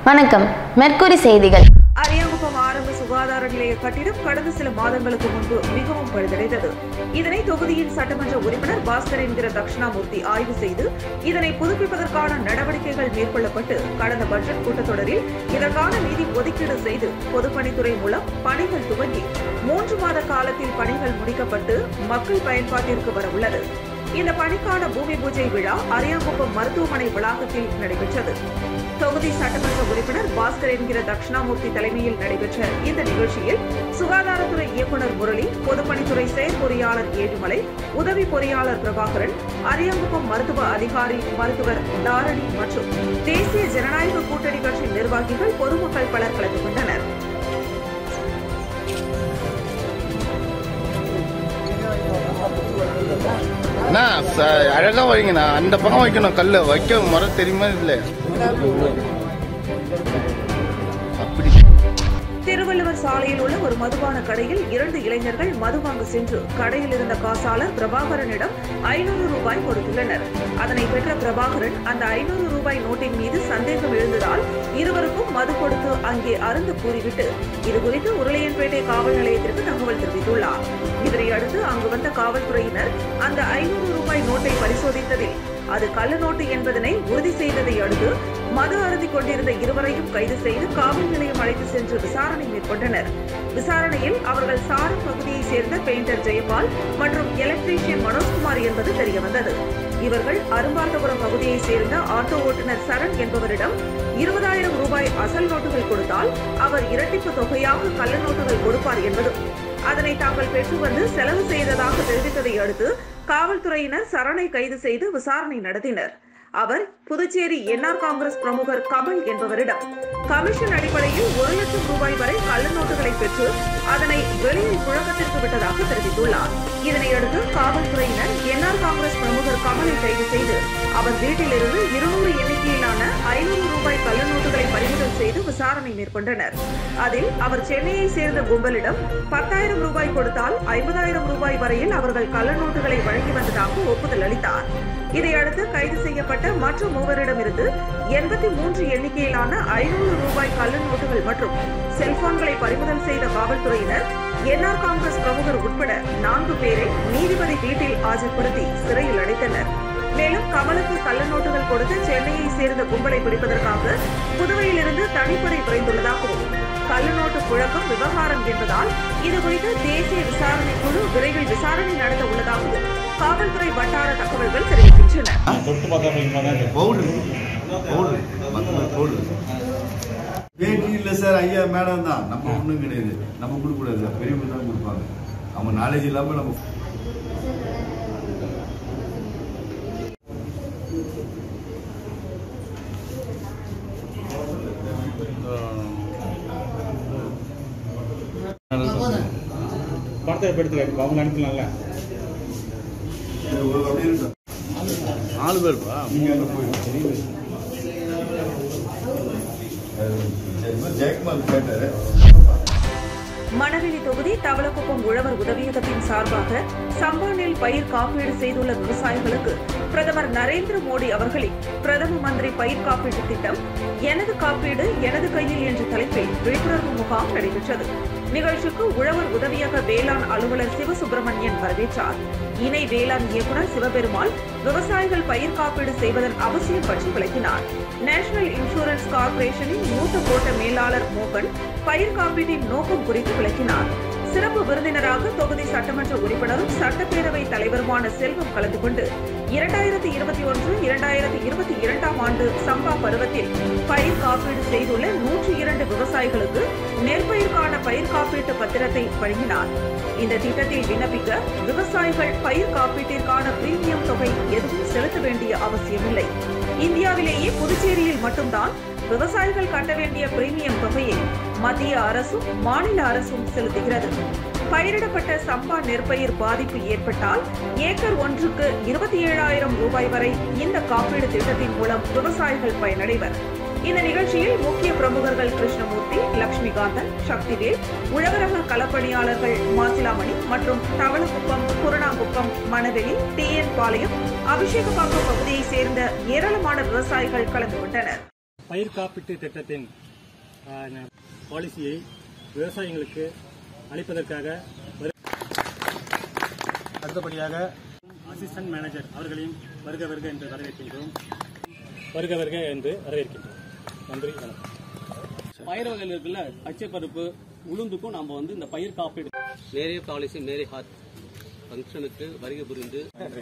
வணக்கம் மெர்க்குரி செய்திகள் அரியாங்குப்பம் ஆரம்ப சுகாதார நிலைய கட்டிடம் கடந்த சில மாதங்களுக்கு முன்பு மிகவும் பழுதடைந்தது இதனை தொகுதியின் சட்டமன்ற உறுப்பினர் பாஸ்கர் என்கிற தட்சிணாமூர்த்தி ஆய்வு செய்து இதனை புதுப்பிப்பதற்கான நடவடிக்கைகள் மேற்கொள்ளப்பட்டு கடந்த பட்ஜெட் கூட்டத்தொடரில் இதற்கான நிதி ஒதுக்கீடு செய்து பொதுப்பணித்துறை மூலம் பணிகள் துவங்கி மூன்று மாத காலத்தில் பணிகள் முடிக்கப்பட்டு மக்கள் பயன்பாட்டிற்கு வரவுள்ளது இந்த பணிக்கான பூமி பூஜை விழா அரியாங்குப்பம் மருத்துவமனை வளாகத்தில் நடைபெற்றது தொகுதி சட்டமன்ற உறுப்பினர் பாஸ்கர் என்கிற தட்சிணாமூர்த்தி தலைமையில் நடைபெற்ற இந்த நிகழ்ச்சியில் சுகாதாரத்துறை இயக்குநர் முரளி பொதுப்பணித்துறை செயற்பொறியாளர் ஏழுமலை உதவி பொறியாளர் பிரபாகரன் அரியாங்குப்பம் மருத்துவ அதிகாரி மருத்துவர் தாரணி மற்றும் தேசிய ஜனநாயக கூட்டணி கட்சி நிர்வாகிகள் பொதுமக்கள் பலர் கலந்து கொண்டனர் அண்ணா ச- அழகா வைங்கண்ணா அந்த பக்கம் வைக்கணும் கல்லு வைக்க முறை தெரியுமா இல்ல அப்படி திருவள்ளுவர் சாலையில் உள்ள ஒரு மதுபான கடையில் இரண்டு இளைஞர்கள் மது வாங்க சென்று கடையில் இருந்த காசாளர் பிரபாகரனிடம் ஐநூறு ரூபாய் கொடுத்துள்ளனர் அதனை பெற்ற பிரபாகரன் அந்த ஐநூறு ரூபாய் நோட்டின் மீது சந்தேகம் எழுந்ததால் இருவருக்கும் மது கொடுத்து அங்கே அருந்து கூறிவிட்டு இதுகுறித்து உருளையன்பேட்டை காவல் நிலையத்திற்கு தகவல் தெரிவித்துள்ளார் இதனை அடுத்து அங்கு வந்த காவல்துறையினர் அந்த ஐநூறு ரூபாய் நோட்டை பரிசோதித்ததில் அது கள்ள நோட்டு என்பதனை உறுதி செய்ததை அடுத்து மது அருந்திக் கொண்டிருந்த இருவரையும் கைது செய்து காவல் நிலையம் அழைத்து சென்று விசாரணை மேற்கொண்டனர் விசாரணையில் அவர்கள் சாரம் பகுதியைச் சேர்ந்த பெயிண்டர் ஜெயபால் மற்றும் எலக்ட்ரீஷியன் மனோஜ்குமார் என்பது தெரியவந்தது இவர்கள் அரும்பார்த்தபுரம் பகுதியைச் சேர்ந்த ஆட்டோ ஓட்டுநர் சரண் என்பவரிடம் இருபதாயிரம் ரூபாய் அசல் நோட்டுகள் கொடுத்தால் அவர் இரட்டிப்பு தொகையாக கள்ள நோட்டுகள் கொடுப்பார் என்பதும் அதனை தாங்கள் பெற்று வந்து செலவு செய்ததாக தெரிவித்ததை அடுத்து காவல்துறையினர் சரணை கைது செய்து விசாரணை நடத்தினர் அவர் புதுச்சேரி என்ஆர் காங்கிரஸ் பிரமுகர் கமல் என்பவரிடம் கமிஷன் அடிப்படையில் ஒரு லட்சம் ரூபாய் வரை கள்ள நோட்டுகளை பெற்று அதனை வெளியில் புழக்கத்திற்கு விட்டதாக தெரிவித்துள்ளார் இதனையடுத்து காவல்துறையினர் என்ஆர் காங்கிரஸ் பிரமுகர் கமலை கைது செய்து அவர் வீட்டிலிருந்து இருநூறு எண்ணிக்கையிலான ஐநூறு ரூபாய் கள்ள நோட்டுகளை பறிமுதல் செய்து விசாரணை மேற்கொண்டனர் அதில் அவர் சென்னையை சேர்ந்த கும்பலிடம் பத்தாயிரம் ரூபாய் கொடுத்தால் ஐம்பதாயிரம் ரூபாய் வரையில் அவர்கள் கள்ள நோட்டுகளை வழங்கி வந்ததாக ஒப்புதல் அளித்தார் இதையடுத்து கைது செய்யப்பட்ட மற்ற மூவரிடமிருந்து எண்பத்தி மூன்று எண்ணிக்கையிலான ஐநூறு ரூபாய் கள்ள நோட்டுகள் மற்றும் செல்போன்களை பறிமுதல் செய்த காவல்துறையினர் என்ஆர் காங்கிரஸ் பிரமுகர் உட்பட நான்கு பேரை நீதிபதி வீட்டில் ஆஜர்படுத்தி சிறையில் அடைத்தனர் மேலும் கமலுக்கு கள்ள நோட்டுகள் கொடுத்து சென்னையை சேர்ந்த கும்பலை பிடிப்பதற்காக புதுவையிலிருந்து தனிப்படை விரைந்துள்ளதாகவும் கள்ள நோட்டு புழக்கம் விவகாரம் என்பதால் இதுகுறித்து தேசிய விசாரணை குழு விரைவில் விசாரணை நடத்த உள்ளதாகவும் காவல்துறை வட்டார தகவல்கள் தெரிவிக்கின்றன தொட்டு பார்த்தா கொஞ்சமா தான் இருக்கு. பவுடர் பவுடர் மொத்தமாக பவுடர் பேட்டி இல்லை சார் ஐயா மேடம் தான் நம்ம ஒன்றும் கிடையாது நம்ம கொடுக்கக்கூடாது சார் பெரியவங்க தான் கொடுப்பாங்க அவங்க நாலேஜ் இல்லாமல் நம்ம படத்தை இப்ப எடுத்துக்க இப்ப அவங்க அனுப்பலாம்ல ஒரு அப்படியே இருக்கட்டும். நாலு பேருப்பா நீங்க அங்கே போயிடுங்க ஜெயக்குமார் கேட்டாரு மணவெளி தொகுதி தவளக்குப்பம் உழவர் உதவியகத்தின் சார்பாக சம்பா நெல் பயிர் காப்பீடு செய்துள்ள விவசாயிகளுக்கு பிரதமர் நரேந்திர மோடி அவர்களின் பிரதம மந்திரி பயிர் காப்பீட்டு திட்டம் எனது காப்பீடு எனது கையில் என்ற தலைப்பில் விழிப்புணர்வு முகாம் நடைபெற்றது நிகழ்ச்சிக்கு உழவர் உதவியக வேளாண் அலுவலர் சிவசுப்பிரமணியன் வரவேற்றார் இணை வேளாண் இயக்குநர் சிவபெருமாள் விவசாயிகள் பயிர் காப்பீடு செய்வதன் அவசியம் பற்றி விளக்கினார் நேஷனல் இன்சூரன்ஸ் கார்ப்பரேஷனின் மூத்த கோட்ட மேலாளர் மோகன் பயிர் காப்பீட்டின் நோக்கம் குறித்து விளக்கினார் சிறப்பு விருந்தினராக தொகுதி சட்டமன்ற உறுப்பினரும் சட்டப்பேரவை தலைவருமான செல்வம் கலந்து கொண்டு இரண்டாயிரத்தி இருபத்தி ஒன்று இரண்டாயிரத்தி இருபத்தி இரண்டாம் ஆண்டு சம்பா பருவத்தில் பயிர் காப்பீடு செய்துள்ள நூற்றி இரண்டு விவசாயிகளுக்கு நெற்பயிர்க்கான பயிர் காப்பீட்டு பத்திரத்தை வழங்கினார் இந்த திட்டத்தில் விண்ணப்பிக்க விவசாயிகள் பயிர் காப்பீட்டிற்கான பிரீமியம் தொகை எதுவும் செலுத்த வேண்டிய அவசியமில்லை இந்தியாவிலேயே புதுச்சேரியில் மட்டும்தான் விவசாயிகள் கட்ட வேண்டிய பிரீமியம் தொகையை மத்திய அரசும் மாநில அரசும் செலுத்துகிறது பயிரிடப்பட்ட சம்பா நெற்பயிர் பாதிப்பு ஏற்பட்டால் ஏக்கர் ஒன்றுக்கு இருபத்தி ஏழாயிரம் ரூபாய் வரை இந்த காப்பீடு திட்டத்தின் மூலம் விவசாயிகள் பயனடைவர் இந்த நிகழ்ச்சியில் முக்கிய பிரமுகர்கள் கிருஷ்ணமூர்த்தி லட்சுமிகாந்தன் சக்திவேல் உழவரக களப்பணியாளர்கள் மாசிலாமணி மற்றும் தவளக்குப்பம் குருணாங்குப்பம் மணவெளி டிஎன் பாளையம் அபிஷேகப்பாக்கம் பகுதியைச் சேர்ந்த ஏராளமான விவசாயிகள் கலந்து கொண்டனர் பயிர் காப்பீட்டு திட்டத்தின் ஆ, பாலிசியை விவசாயிகளுக்கு அளிப்பதற்காக வரு- அடுத்தபடியாக அசிஸ்டன்ட் மேனேஜர் அவர்களையும் வருக வருக என்று வரவேற்கின்றோம் வருக வருக என்று வரவேற்கின்றோம் நன்றி வணக்கம் பயிர் வகையில் இருக்குல்ல பச்சை பருப்பு உளுந்துக்கும் நம்ம வந்து இந்த பயிர் காப்பீடு மேரே பாலிசி மேரே ஹாத் ஃபங்க்ஷனுக்கு வருகை புரிந்து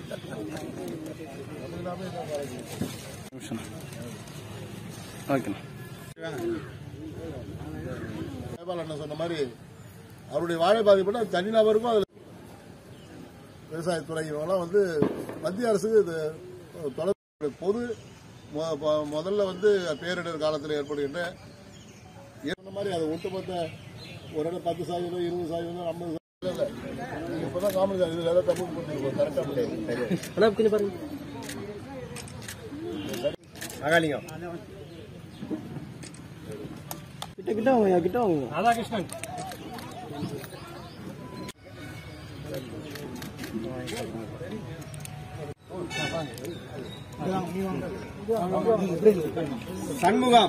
ஓகேண்ணா நேபாள் அண்ணன் சொன்ன மாதிரி அவருடைய வாழை பாதிப்பட்ட தனிநபருக்கும் அதில் விவசாயத்துறை இவங்கெல்லாம் வந்து மத்திய அரசுக்கு இது தொடர்பு பொது மொ- மொ- முதல்ல வந்து பேரிடர் காலத்தில் ஏற்படுகின்ற சொன்ன மாதிரி அது ஒட்டுமொத்த ஒரு இடம் பத்து சதவீதம் இருபது சதவீதம் ஐம்பது சதவீதம் இல்லை நீங்க இப்பதான் காமெடி சார் இதுல ஏதாவது தப்பு பண்ணிருக்கோம் கரெக்டா முடியாது அகாலிங்கம் ராதாகிருஷ்ணன் சண்முகம்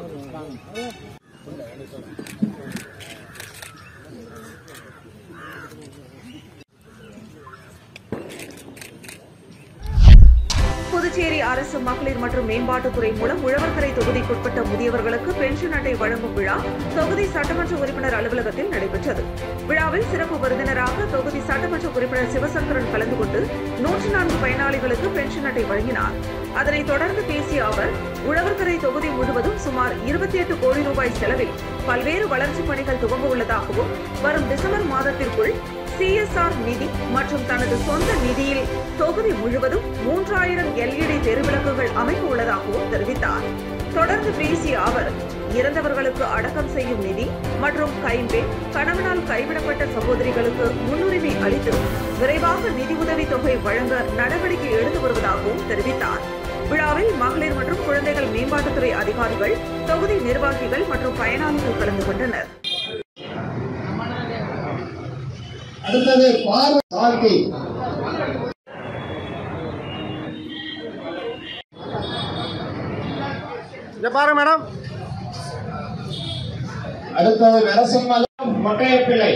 புதுச்சேரி அரசு மகளிர் மற்றும் மேம்பாட்டுத்துறை மூலம் உழவர்கரை தொகுதிக்குட்பட்ட முதியவர்களுக்கு பென்ஷன் அட்டை வழங்கும் விழா தொகுதி சட்டமன்ற உறுப்பினர் அலுவலகத்தில் நடைபெற்றது விழாவில் சிறப்பு விருந்தினராக தொகுதி சட்டமன்ற உறுப்பினர் சிவசங்கரன் கலந்து கொண்டு நூற்றி நான்கு பயனாளிகளுக்கு பென்ஷன் அட்டை வழங்கினார் அதனைத் தொடர்ந்து பேசிய அவர் உழவர்கரை தொகுதி முழுவதும் சுமார் இருபத்தி எட்டு கோடி ரூபாய் செலவில் பல்வேறு வளர்ச்சிப் பணிகள் துவங்க உள்ளதாகவும் வரும் டிசம்பர் மாதத்திற்குள் சிஎஸ்ஆர் நிதி மற்றும் தனது சொந்த நிதியில் தொகுதி முழுவதும் மூன்றாயிரம் எல்இடி தெருவிளக்குகள் அமைக்க உள்ளதாகவும் தெரிவித்தார் தொடர்ந்து பேசிய அவர் இறந்தவர்களுக்கு அடக்கம் செய்யும் நிதி மற்றும் கைம்பெண் கணவனால் கைவிடப்பட்ட சகோதரிகளுக்கு முன்னுரிமை அளித்து விரைவாக நிதி உதவி தொகை வழங்க நடவடிக்கை எடுத்து வருவதாகவும் தெரிவித்தார் விழாவில் மகளிர் மற்றும் குழந்தைகள் மேம்பாட்டுத்துறை அதிகாரிகள் தொகுதி நிர்வாகிகள் மற்றும் பயனாளிகள் கலந்து கொண்டனர் அடுத்தது பார்வை சார்பி இங்க பாருங்க மேடம் அடுத்தது நரசிம்மலம் மொட்டைய பிள்ளை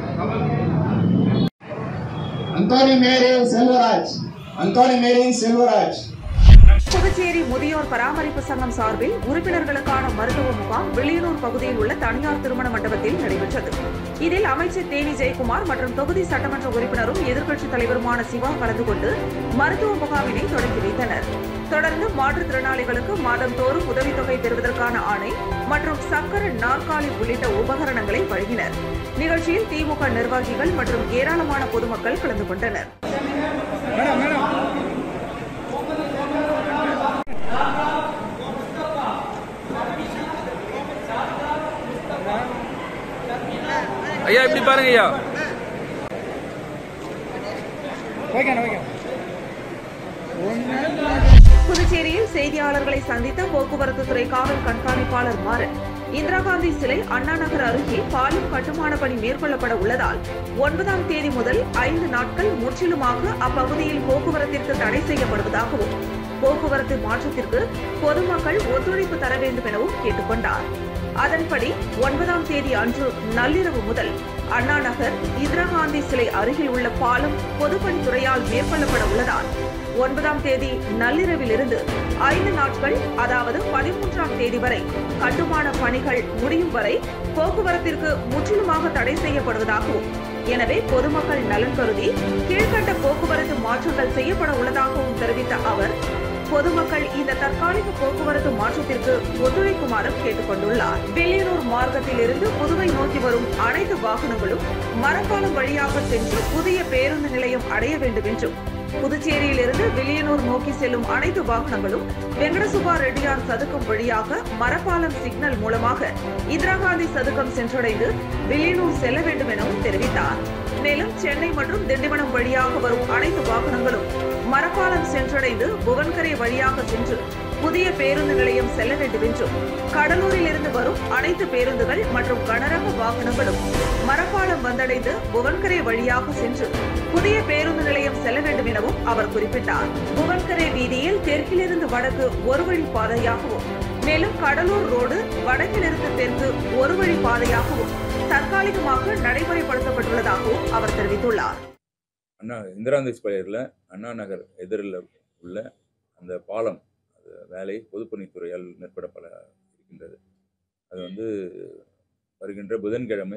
Anthony Mary Selvaraj Anthony Mary Selvaraj Puducherry முதியோர் பராமரிப்பு சங்கம் சார்பில் உறுப்பினர்களுக்கான மருத்துவ முகாம் வெளியனூர் பகுதியில் உள்ள தனியார் திருமண மண்டபத்தில் நடைபெற்றது இதில் அமைச்சர் தேனி ஜெயக்குமார் மற்றும் தொகுதி சட்டமன்ற உறுப்பினரும் எதிர்க்கட்சித் தலைவருமான சிவா கலந்து கொண்டு மருத்துவ முகாமினை தொடங்கி வைத்தனர் தொடர்ந்து மாற்றுத்திறனாளிகளுக்கு மாதந்தோறும் உதவித்தொகை பெறுவதற்கான ஆணை மற்றும் சக்கர நாற்காலி உள்ளிட்ட உபகரணங்களை வழங்கினர் நிகழ்ச்சியில் திமுக நிர்வாகிகள் மற்றும் ஏராளமான பொதுமக்கள் கலந்து கொண்டனர் ஐயா இப்படி பாருங்க ஐயா புதுச்சேரியில் செய்தியாளர்களை சந்தித்த போக்குவரத்து துறை காவல் கண்காணிப்பாளர் மாறன் இந்திரா காந்தி சிலை அண்ணா நகர் அருகே பாலம் கட்டுமான பணி மேற்கொள்ளப்பட உள்ளதால் ஒன்பதாம் தேதி முதல் ஐந்து நாட்கள் முற்றிலுமாக அப்பகுதியில் போக்குவரத்திற்கு தடை செய்யப்படுவதாகவும் போக்குவரத்து மாற்றத்திற்கு பொதுமக்கள் ஒத்துழைப்பு தர வேண்டும் எனவும் கேட்டுக் கொண்டார் அதன்படி ஒன்பதாம் தேதி அன்று நள்ளிரவு முதல் அண்ணா நகர் இந்திரா காந்தி சிலை அருகில் உள்ள பாலம் பொதுப்பணித்துறையால் மேற்கொள்ளப்பட உள்ளதால் ஒன்பதாம் தேதி நள்ளிரவிலிருந்து ஐந்து நாட்கள் அதாவது பதிமூன்றாம் தேதி வரை கட்டுமான பணிகள் முடியும் வரை போக்குவரத்திற்கு முற்றிலுமாக தடை செய்யப்படுவதாகவும் எனவே பொதுமக்கள் நலன் கருதி கீழ்கண்ட போக்குவரத்து மாற்றங்கள் செய்யப்பட உள்ளதாகவும் தெரிவித்த அவர் பொதுமக்கள் இந்த தற்காலிக போக்குவரத்து மாற்றத்திற்கு ஒத்துழைக்குமாறும் கேட்டுக் கொண்டுள்ளார் வெளியனூர் மார்க்கத்தில் இருந்து புதுவை நோக்கி வரும் அனைத்து வாகனங்களும் மரப்பாலம் வழியாக சென்று புதிய பேருந்து நிலையம் அடைய வேண்டும் என்றும் புதுச்சேரியில் இருந்து வில்லியனூர் நோக்கி செல்லும் அனைத்து வாகனங்களும் வெங்கடசுபா ரெட்டியார் சதுக்கம் வழியாக மரப்பாலம் சிக்னல் மூலமாக இந்திரா காந்தி சதுக்கம் சென்றடைந்து வில்லியனூர் செல்ல வேண்டும் எனவும் தெரிவித்தார் மேலும் சென்னை மற்றும் திண்டிவனம் வழியாக வரும் அனைத்து வாகனங்களும் மரப்பாலம் சென்றடைந்து புவன்கரை வழியாக சென்று புதிய பேருந்து நிலையம் செல்ல வேண்டும் என்றும் கடலூரில் இருந்து வரும் அனைத்து பேருந்துகள் மற்றும் கனரக வாகனங்களும் மரப்பாலம் வந்தடைந்து புவன்கரை வழியாக சென்று புதிய பேருந்து நிலையம் செல்ல வேண்டும் எனவும் அவர் குறிப்பிட்டார் புவன்கரை வீதியில் தெற்கிலிருந்து வடக்கு ஒரு வழி பாதையாகவும் மேலும் கடலூர் ரோடு வடக்கிலிருந்து தெற்கு ஒரு வழி பாதையாகவும் தற்காலிகமாக நடைமுறைப்படுத்தப்பட்டுள்ளதாகவும் அவர் தெரிவித்துள்ளார் அண்ணா இந்திரா காந்தி ஸ்கொயரில் அண்ணா நகர் எதிரில் உள்ள அந்த பாலம் அது வேலை பொதுப்பணித்துறையால் மேற்கொள்ளப்பட இருக்கின்றது அது வந்து வருகின்ற புதன்கிழமை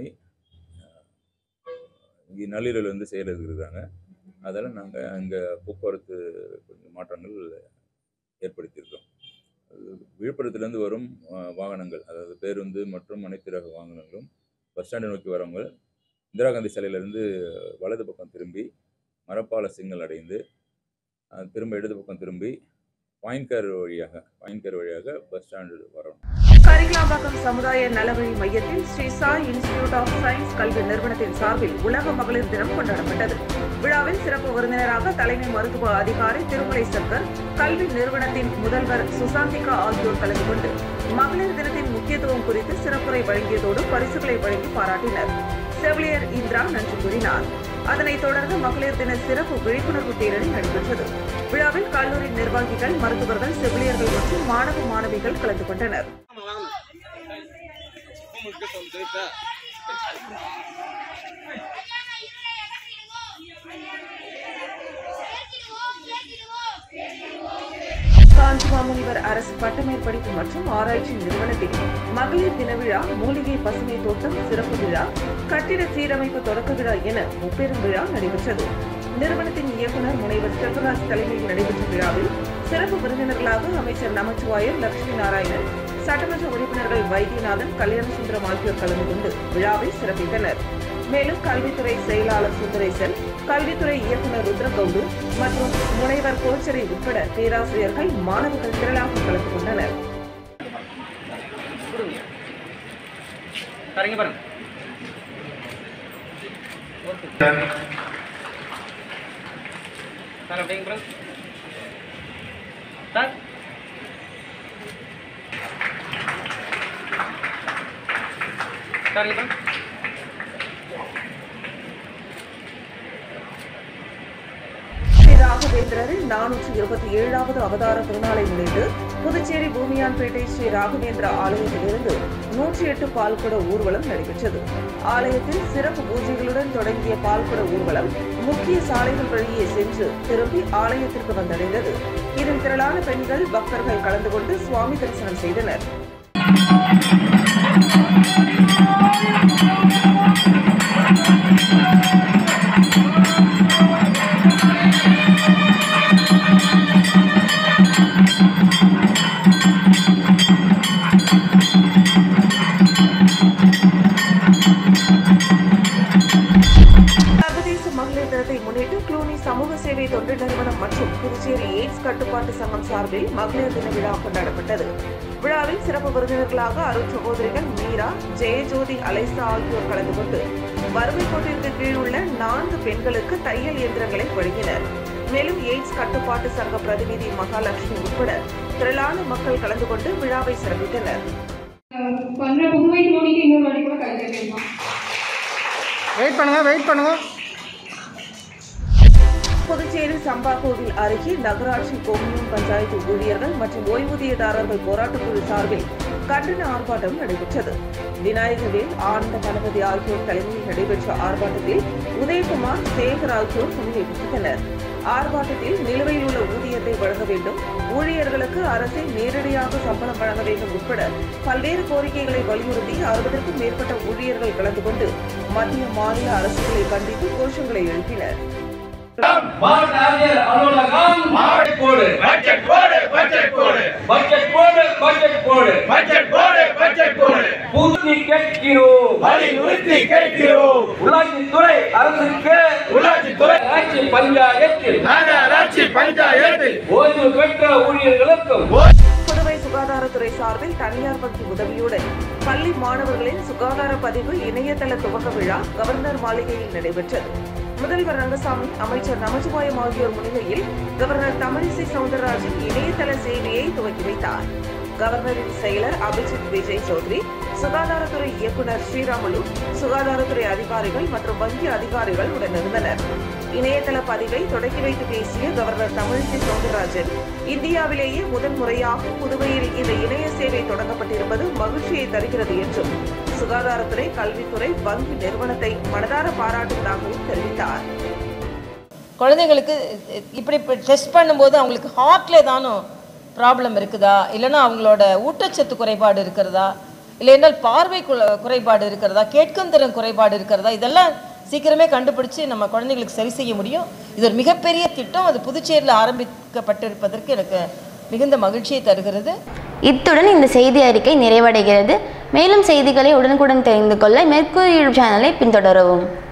இங்கே நள்ளிரவில் வந்து செயல் இருக்கிறாங்க அதில் நாங்கள் அங்கே போக்குவரத்து கொஞ்சம் மாற்றங்கள் ஏற்படுத்தியிருக்கோம் அது விழுப்புரத்துலேருந்து வரும் அஹ், வாகனங்கள் அதாவது பேருந்து மற்றும் அனைத்து ரக வாகனங்களும் பஸ் ஸ்டாண்டை நோக்கி வரவங்க இந்திரா காந்தி சிலையிலேருந்து வலது பக்கம் திரும்பி மரப்பால சிக்னல் அடைந்து அஹ், திரும்ப இடது பக்கம் திரும்பி பாயின்கர் வழியாக பாயின்கர் வழியாக பஸ் ஸ்டாண்டு வரணும் கரிகலாம்பாக்கம் சமுதாய நலவழி மையத்தில் Shri Sai institute of science கல்வி நிறுவனத்தின் சார்பில் உலக மகளிர் தினம் கொண்டாடப்பட்டது விழாவில் சிறப்பு விருந்தினராக தலைமை மருத்துவ அதிகாரி திருமலை சங்கர் கல்வி நிறுவனத்தின் முதல்வர் சுசாந்திகா ஆகியோர் கலந்து கொண்டு மகளிர் தினத்தின் முக்கியத்துவம் குறித்து சிறப்புரை வழங்கியதோடு பரிசுகளை வழங்கி பாராட்டினர் செவிலியர் இந்திரா நன்றி கூறினார் அதனைத் தொடர்ந்து மகளிர் தின சிறப்பு விழிப்புணர்வு பேரணி நடைபெற்றது விழாவில் கல்லூரி நிர்வாகிகள் மருத்துவர்கள் செவிலியர்கள் மற்றும் மாணவ மாணவிகள் கலந்து கொண்டனர் காஞ்சி மாமுனிவர் அரசு பட்டமேற்படிப்பு மற்றும் ஆராய்ச்சி நிறுவனத்தில் மகளிர் தின விழா மூலிகை பசுமை தோட்டம் சிறப்பு விழா கட்டிட சீரமைப்பு தொடக்க விழா என முப்பெரும் விழா நடைபெற்றது நிறுவனத்தின் இயக்குநர் முனைவர் செல்வராஜ் தலைமையில் நடைபெற்ற விழாவில் சிறப்பு விருந்தினர்களாக அமைச்சர் நமச்சிவாயர் லட்சுமி நாராயணன் சட்டமன்ற உறுப்பினர்கள் வைத்தியநாதன் கல்யாணசுந்தரம் ஆகியோர் கலந்து கொண்டு விழாவை சிறப்பித்தனர் மேலும் கல்வித்துறை செயலாளர் சுந்தரேசன் கல்வித்துறை இயக்குநர் ருத்ரகவுடு மற்றும் முனைவர் கோச்சரை உட்பட பேராசிரியர்கள் மாணவர்கள் திரளாக கலந்து கொண்டனர் சரிங்க பாருங்க சார் அப்படிங்க பாருங்க சார் சரிங்க பாருங்க ஸ்ரீ ராகவேந்திரரின் நானூற்றி இருபத்தி ஏழாவது அவதார திருநாளை முன்னிட்டு புதுச்சேரி பூமியான்பேட்டை ஸ்ரீ ராகவேந்திர ஆலயத்திலிருந்து நூற்றி எட்டு பால்குட ஊர்வலம் நடைபெற்றது ஆலயத்தில் சிறப்பு பூஜைகளுடன் தொடங்கிய பால்குட ஊர்வலம் முக்கிய சாலைகள் வழியே சென்று திரும்பி ஆலயத்திற்கு வந்தடைந்தது இதில் திரளான பெண்கள் பக்தர்கள் கலந்து கொண்டு சுவாமி தரிசனம் செய்தனர் சர்வதேச மகளிர் தினத்தை முன்னிட்டு க்ளூனி சமூக சேவை தொண்டு நிறுவனம் மற்றும் புதுச்சேரி எய்ட்ஸ் கட்டுப்பாட்டு சங்கம் சார்பில் மகளிர் தின விழா கொண்டாடப்பட்டது விழாவில் சிறப்பு விருந்தினர்களாக அருட் சகோதரிகள் மீரா ஜெயஜோதி அலைசா ஆகியோர் கலந்து கொண்டு வறுமை கோட்டிற்கு கீழ் உள்ள நான்கு பெண்களுக்கு தையல் இயந்திரங்களை வழங்கினர் மேலும் எய்ட்ஸ் கட்டுப்பாட்டு சங்க பிரதிநிதி மகாலட்சுமி உட்பட திரளான மக்கள் கலந்து கொண்டு விழாவை சிறப்பித்தனர் பண்ற பொம்மை தோணிட்டு இன்னொரு வாட்டி கூட கழிக்க வேண்டாம் வெயிட் பண்ணுங்க வெயிட் பண்ணுங்க புதுச்சேரி சம்பாகோவில் அருகே நகராட்சி கொம்யூன் பஞ்சாயத்து ஊழியர்கள் மற்றும் ஓய்வூதியதாரர்கள் போராட்டக்குழு சார்பில் கண்டன ஆர்ப்பாட்டம் நடைபெற்றது விநாயகவேல் ஆனந்த கணபதி ஆகியோர் தலைமையில் நடைபெற்ற ஆர்ப்பாட்டத்தில் உதயகுமார் சேகர் ஆகியோர் முன்னிலை வகித்தனர் ஆர்ப்பாட்டத்தில் நிலுவையில் உள்ள ஊதியத்தை வழங்க வேண்டும் ஊழியர்களுக்கு அரசே நேரடியாக சம்பளம் வழங்க வேண்டும் உட்பட பல்வேறு கோரிக்கைகளை வலியுறுத்தி அறுபதற்கும் மேற்பட்ட ஊழியர்கள் கலந்து கொண்டு மத்திய மாநில அரசுகளை கண்டித்து கோஷங்களை எழுப்பினர் உள்ளாட்சித்துறை அரசுக்கு உள்ளாட்சித்துறை ஆட்சி பஞ்சாயத்தில் நகராட்சி பஞ்சாயத்தில் ஓய்வு பெற்ற ஊழியர்களுக்கும் புதுவை சுகாதாரத்துறை சார்பில் தனியார் வங்கி உதவியுடன் பள்ளி மாணவர்களின் சுகாதார பதிவு இணையதள துவக்க விழா கவர்னர் மாளிகையில் நடைபெற்றது முதல்வர் ரங்கசாமி அமைச்சர் நமச்சிவாயம் ஆகியோர் முன்னிலையில் கவர்னர் தமிழிசை சவுந்தரராஜன் இணையதள சேவையை துவக்கி வைத்தார் கவர்னரின் செயலர் அபிஜித் விஜய் சௌத்ரி சுகாதாரத்துறை இயக்குநர் ஸ்ரீராமுலு சுகாதாரத்துறை அதிகாரிகள் மற்றும் வங்கி அதிகாரிகள் உடனிருந்தனர் இணையதள பதிவை தொடக்கி வைத்து பேசிய கவர்னர் தமிழிசை சவுந்தரராஜன் இந்தியாவிலேயே முதன் முறையாக புதுவையில் இந்த இணைய சேவை தொடங்கப்பட்டிருப்பது மகிழ்ச்சியை தருகிறது என்றும் சுகாதாரத்துறை கல்வித்துறை வங்கி நிறுவனத்தை மனதார பாராட்டுவதாகவும் தெரிவித்தார் குழந்தைங்களுக்கு இப்படி டெஸ்ட் பண்ணும்போது அவங்களுக்கு ஹார்ட்ல ஏதானும் ப்ராப்ளம் இருக்குதா இல்லைன்னா அவங்களோட ஊட்டச்சத்து குறைபாடு இருக்கிறதா இல்லைன்னா பார்வை கு- குறைபாடு இருக்கிறதா கேட்கும் திறன் குறைபாடு இருக்கிறதா இதெல்லாம் சீக்கிரமே கண்டுபிடிச்சு நம்ம குழந்தைங்களுக்கு சரி செய்ய முடியும் இது ஒரு மிகப்பெரிய திட்டம் அது புதுச்சேரியில் ஆரம்பிக்கப்பட்டிருப்பதற்கு எனக்கு மிகுந்த மகிழ்ச்சியை தருகிறது இத்துடன் இந்த செய்தி அறிக்கை நிறைவடைகிறது மேலும் செய்திகளை உடனுக்குடன் தெரிந்து கொள்ள மேற்கூறிய யூடியூப் சேனலை பின்தொடரவும்